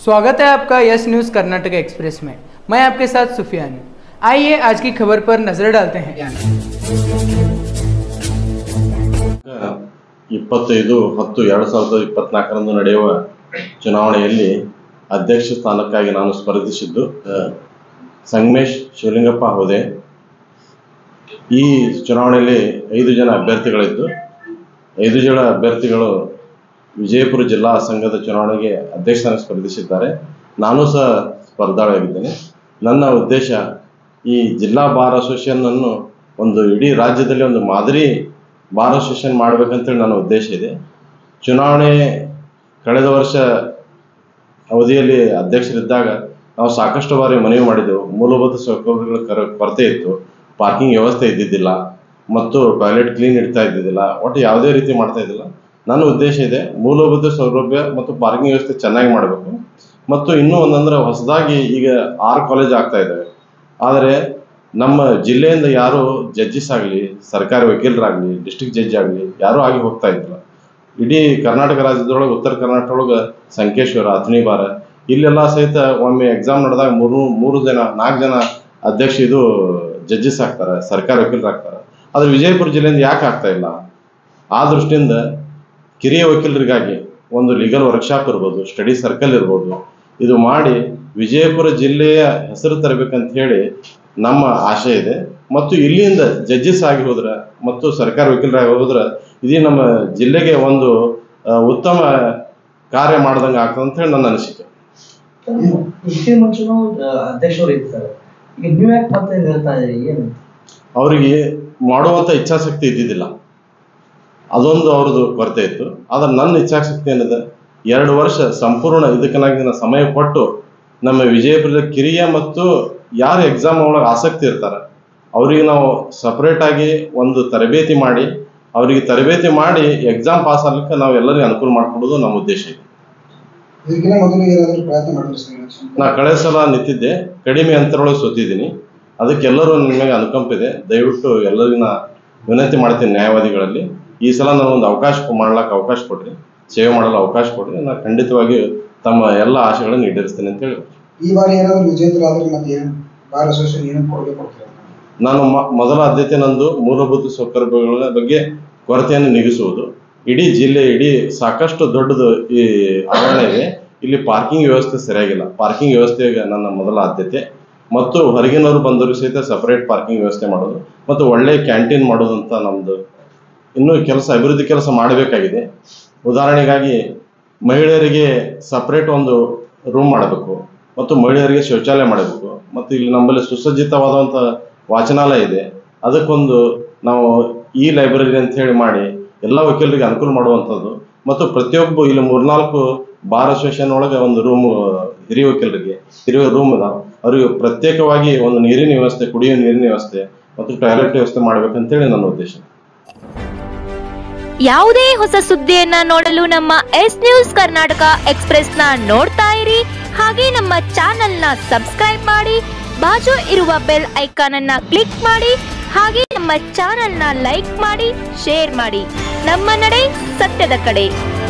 स्वागत है आपका यस न्यूज़ कर्नाटक एक्सप्रेस में मैं आपके साथ सुफियान हूं। आइए आज की खबर पर नजर डालते हैं ಇಪ್ಪತ್ತೈದು ಹತ್ತು ಎರಡು ಸಾವಿರದ ಇಪ್ಪತ್ನಾಲ್ಕರಂದು ನಡೆಯುವ ಚುನಾವಣೆಯಲ್ಲಿ ಅಧ್ಯಕ್ಷ ಸ್ಥಾನಕ್ಕಾಗಿ ನಾನು ಸ್ಪರ್ಧಿಸಿದ್ದು ಆ, ಸಂಗಮೇಶ್ ಶಿವಲಿಂಗಪ್ಪ ಹೋದೆ ಈ ಚುನಾವಣೆಯಲ್ಲಿ ಐದು ಜನ ಅಭ್ಯರ್ಥಿಗಳಿದ್ದು ಐದು ಜನ ಅಭ್ಯರ್ಥಿಗಳು ವಿಜಯಪುರ ಜಿಲ್ಲಾ ಸಂಘದ ಚುನಾವಣೆಗೆ ಅಧ್ಯಕ್ಷರಾಗಿ ಸ್ಪರ್ಧಿಸಿದ್ದಾರೆ ನಾನು ಸಹ ಸ್ಪರ್ಧಾಳಾಗಿದ್ದೇನೆ ನನ್ನ ಉದ್ದೇಶ ಈ ಜಿಲ್ಲಾ ಬಾರ್ ಅಸೋಸಿಯೇಷನ್ ಅನ್ನು ಒಂದು ಇಡೀ ರಾಜ್ಯದಲ್ಲಿ ಒಂದು ಮಾದರಿ ಬಾರ್ ಅಸೋಸಿಯೇಷನ್ ಮಾಡ್ಬೇಕಂತೇಳಿ ನನ್ನ ಉದ್ದೇಶ ಇದೆ ಚುನಾವಣೆ ಕಳೆದ ವರ್ಷ ಅವಧಿಯಲ್ಲಿ ಅಧ್ಯಕ್ಷರಿದ್ದಾಗ ನಾವು ಸಾಕಷ್ಟು ಬಾರಿ ಮನವಿ ಮಾಡಿದ್ದೆವು ಮೂಲಭೂತ ಸೌಕರ್ಯಗಳ ಕರ ಕೊರತೆ ಇತ್ತು ಪಾರ್ಕಿಂಗ್ ವ್ಯವಸ್ಥೆ ಇದ್ದಿದ್ದಿಲ್ಲ ಮತ್ತು ಟಾಯ್ಲೆಟ್ ಕ್ಲೀನ್ ಇಡ್ತಾ ಇದ್ದಿದ್ದಿಲ್ಲ ಒಟ್ಟು ಯಾವುದೇ ರೀತಿ ಮಾಡ್ತಾ ಇದ್ದಿಲ್ಲ ನನ್ನ ಉದ್ದೇಶ ಇದೆ ಮೂಲಭೂತ ಸೌಲಭ್ಯ ಮತ್ತು ಪಾರ್ಕಿಂಗ್ ವ್ಯವಸ್ಥೆ ಚೆನ್ನಾಗಿ ಮಾಡಬೇಕು ಮತ್ತು ಇನ್ನೂ ಒಂದಂದ್ರೆ ಹೊಸದಾಗಿ ಈಗ ಆರು ಕಾಲೇಜ್ ಆಗ್ತಾ ಇದ್ದಾವೆ ಆದರೆ ನಮ್ಮ ಜಿಲ್ಲೆಯಿಂದ ಯಾರು ಜಡ್ಜಸ್ ಆಗಲಿ ಸರ್ಕಾರಿ ವಕೀಲರಾಗಲಿ ಡಿಸ್ಟ್ರಿಕ್ಟ್ ಜಡ್ಜ್ ಆಗಲಿ ಯಾರೂ ಆಗಿ ಹೋಗ್ತಾ ಇದ್ದಿಲ್ಲ ಇಡೀ ಕರ್ನಾಟಕ ರಾಜ್ಯದೊಳಗೆ ಉತ್ತರ ಕರ್ನಾಟಕ ಒಳಗೆ ಸಂಕೇಶ್ವರ ಅಥಣಿಬಾರ ಇಲ್ಲೆಲ್ಲ ಸಹಿತ ಒಮ್ಮೆ ಎಕ್ಸಾಮ್ ನಡೆದಾಗ ಮೂರು ಮೂರು ಜನ ನಾಲ್ಕು ಜನ ಅಧ್ಯಕ್ಷ ಇದು ಜಡ್ಜಸ್ ಆಗ್ತಾರೆ ಸರ್ಕಾರಿ ವಕೀಲರು ಆಗ್ತಾರೆ ಆದ್ರೆ ವಿಜಯಪುರ ಜಿಲ್ಲೆಯಿಂದ ಯಾಕೆ ಆಗ್ತಾ ಇಲ್ಲ ಆ ದೃಷ್ಟಿಯಿಂದ ಕಿರಿಯ ವಕೀಲರಿಗಾಗಿ ಒಂದು ಲೀಗಲ್ ವರ್ಕ್ಶಾಪ್ ಇರ್ಬೋದು ಸ್ಟಡಿ ಸರ್ಕಲ್ ಇರ್ಬೋದು ಇದು ಮಾಡಿ ವಿಜಯಪುರ ಜಿಲ್ಲೆಯ ಹೆಸರು ತರಬೇಕಂತ ಹೇಳಿ ನಮ್ಮ ಆಶೆ ಇದೆ ಮತ್ತು ಇಲ್ಲಿಂದ ಜಡ್ಜಸ್ ಆಗಿ ಹೋದ್ರೆ ಮತ್ತು ಸರ್ಕಾರಿ ವಕೀಲರಾಗಿ ಹೋದ್ರೆ ಇಡೀ ನಮ್ಮ ಜಿಲ್ಲೆಗೆ ಒಂದು ಆ, ಉತ್ತಮ ಕಾರ್ಯ ಮಾಡ್ದಂಗೆ ಆಗ್ತದೆ ಅಂತ ಹೇಳಿ ನನ್ನ ಅನಿಸಿಕೆ ಇಷ್ಟಿನ ಮುಂಚೆನೂ ಅಧ್ಯಕ್ಷರು ಇರ್ತಾರೆ ಈಗ ನೀವು ಯಾಕೆ ಮತ್ತೆ ಹೇಳ್ತಾ ಇದ್ದೀರಿ ಏನು ಅವರಿಗೆ ಮಾಡುವಂಥ ಇಚ್ಛಾಶಕ್ತಿ ಇದ್ದಿದ್ದಿಲ್ಲ ಅದೊಂದು ಅವ್ರದ್ದು ಕೊರತೆ ಇತ್ತು ಆದ್ರೆ ನನ್ನ ಇಚ್ಛಾಶಕ್ತಿ ಏನಿದೆ ಎರಡು ವರ್ಷ ಸಂಪೂರ್ಣ ಇದಕ್ಕಾಗಿ ನಾನು ಸಮಯ ಕೊಟ್ಟು ನಮ್ಮ ವಿಜಯಪುರದ ಕಿರಿಯ ಮತ್ತು ಯಾರು ಎಕ್ಸಾಮ್ ಒಳಗೆ ಆಸಕ್ತಿ ಇರ್ತಾರೆ ಅವರಿಗೆ ನಾವು ಸಪ್ರೇಟ್ ಆಗಿ ಒಂದು ತರಬೇತಿ ಮಾಡಿ ಅವರಿಗೆ ತರಬೇತಿ ಮಾಡಿ ಎಕ್ಸಾಮ್ ಪಾಸ್ ಆಗ್ಲಿಕ್ಕೆ ನಾವು ಎಲ್ಲರಿಗೂ ಅನುಕೂಲ ಮಾಡಿಕೊಡೋದು ನಮ್ಮ ಉದ್ದೇಶ ಇದೆ ಇದಕ್ಕಿಂತ ಮೊದಲು ಏನಾದರೂ ಪ್ರಯತ್ನ ಮಾಡಿದ್ರು ಸರ್ election? ನಾ ಕಳೆದ ಸಲ ನಿಂತಿದ್ದೆ ಕಡಿಮೆ ಅಂತರೊಳಗೆ ಸೋತಿದ್ದೀನಿ ಅದಕ್ಕೆ ಎಲ್ಲರೂ ನಿಮಗೆ ಅನುಕಂಪ ಇದೆ ದಯವಿಟ್ಟು ಎಲ್ಲರಿಗೂ ನಾ ವಿನಂತಿ ಮಾಡ್ತೀನಿ ನ್ಯಾಯವಾದಿಗಳಲ್ಲಿ ಈ ಸಲ ನಾನು ಒಂದು ಅವಕಾಶ ಮಾಡ್ಲಿಕ್ಕೆ ಅವಕಾಶ ಕೊಡ್ರಿ ಸೇವೆ ಮಾಡಲು ಅವಕಾಶ ಕೊಡ್ರಿ ನಾನು ಖಂಡಿತವಾಗಿ ತಮ್ಮ ಎಲ್ಲ ಆಶೆಗಳನ್ನು ಈಡೇರಿಸ್ತೇನೆ ಅಂತ ಹೇಳಿ ಈ ಬಾರಿ ಏನಾದರೂ ವಿಜೇತರು ಆದ್ರೆ ಮತ್ತೆ ಏನು ಬಾರ್ ಅಸೋಸಿಯೇಷನ್ ಏನು ಕೊಡುಗೆ ಕೊಡ್ತಾರೆ ನಾನು ಮ- ಮೊದಲ ಆದ್ಯತೆ ನಂದು ಮೂಲಭೂತ ಸೌಕರ್ಯಗಳ ಬಗ್ಗೆ ಕೊರತೆಯನ್ನು ನೀಗಿಸುವುದು ಇಡೀ ಜಿಲ್ಲೆ ಇಡೀ ಸಾಕಷ್ಟು ದೊಡ್ಡದು ಈ ಆವರಣ ಇದೆ ಇಲ್ಲಿ ಪಾರ್ಕಿಂಗ್ ವ್ಯವಸ್ಥೆ ಸರಿಯಾಗಿಲ್ಲ ಪಾರ್ಕಿಂಗ್ ವ್ಯವಸ್ಥೆಗೆ ನನ್ನ ಮೊದಲ ಆದ್ಯತೆ ಮತ್ತು ಹೊರಗಿನವರು ಬಂದರೂ ಸಹಿತ ಸಪರೇಟ್ ಪಾರ್ಕಿಂಗ್ ವ್ಯವಸ್ಥೆ ಮಾಡೋದು ಮತ್ತು ಒಳ್ಳೆ ಕ್ಯಾಂಟೀನ್ ಮಾಡೋದು ಅಂತ ನಮ್ಮದು ಇನ್ನೂ ಕೆಲಸ ಅಭಿವೃದ್ಧಿ ಕೆಲಸ ಮಾಡಬೇಕಾಗಿದೆ ಉದಾಹರಣೆಗಾಗಿ ಮಹಿಳೆಯರಿಗೆ ಸಪರೇಟ್ ಒಂದು ರೂಮ್ ಮಾಡಬೇಕು ಮತ್ತು ಮಹಿಳೆಯರಿಗೆ ಶೌಚಾಲಯ ಮಾಡಬೇಕು ಮತ್ತು ಇಲ್ಲಿ ನಮ್ಮಲ್ಲಿ ಸುಸಜ್ಜಿತವಾದಂಥ ವಾಚನಾಲಯ ಇದೆ ಅದಕ್ಕೊಂದು ನಾವು ಈ ಲೈಬ್ರರಿ ಅಂತ ಹೇಳಿ ಮಾಡಿ ಎಲ್ಲ ವಕೀಲರಿಗೆ ಅನುಕೂಲ ಮಾಡುವಂಥದ್ದು ಮತ್ತು ಪ್ರತಿಯೊಬ್ಬ ಇಲ್ಲಿ ಮೂರ್ನಾಲ್ಕು ಬಾರ್ ಅಸೋಸಿಯೇಷನ್ ಒಳಗೆ ಒಂದು ರೂಮ್ ಹಿರಿಯ ವಕೀಲರಿಗೆ ಹಿರಿಯ ರೂಮ್ ಅದಾವ ಅವರಿಗೆ ಪ್ರತ್ಯೇಕವಾಗಿ ಒಂದು ನೀರಿನ ವ್ಯವಸ್ಥೆ ಕುಡಿಯುವ ನೀರಿನ ವ್ಯವಸ್ಥೆ ಮತ್ತು ಟಾಯ್ಲೆಟ್ ವ್ಯವಸ್ಥೆ ಮಾಡ್ಬೇಕಂತೇಳಿ ನನ್ನ ಉದ್ದೇಶ ಯಾವುದೇ ಹೊಸ ಸುದ್ದಿಯನ್ನ ನೋಡಲು ನಮ್ಮ ಎಸ್ ನ್ಯೂಸ್ ಕರ್ನಾಟಕ ಎಕ್ಸ್ಪ್ರೆಸ್ನ ನೋಡ್ತಾ ಇರಿ ಹಾಗೆ ನಮ್ಮ ಚಾನೆಲ್ನ ಸಬ್ಸ್ಕ್ರೈಬ್ ಮಾಡಿ ಬಾಜು ಇರುವ ಬೆಲ್ ಐಕಾನ್ ಅನ್ನ ಕ್ಲಿಕ್ ಮಾಡಿ ಹಾಗೆ ನಮ್ಮ ಚಾನೆಲ್ನ ಲೈಕ್ ಮಾಡಿ ಶೇರ್ ಮಾಡಿ ನಮ್ಮ ನಡೆ ಸತ್ಯದ ಕಡೆ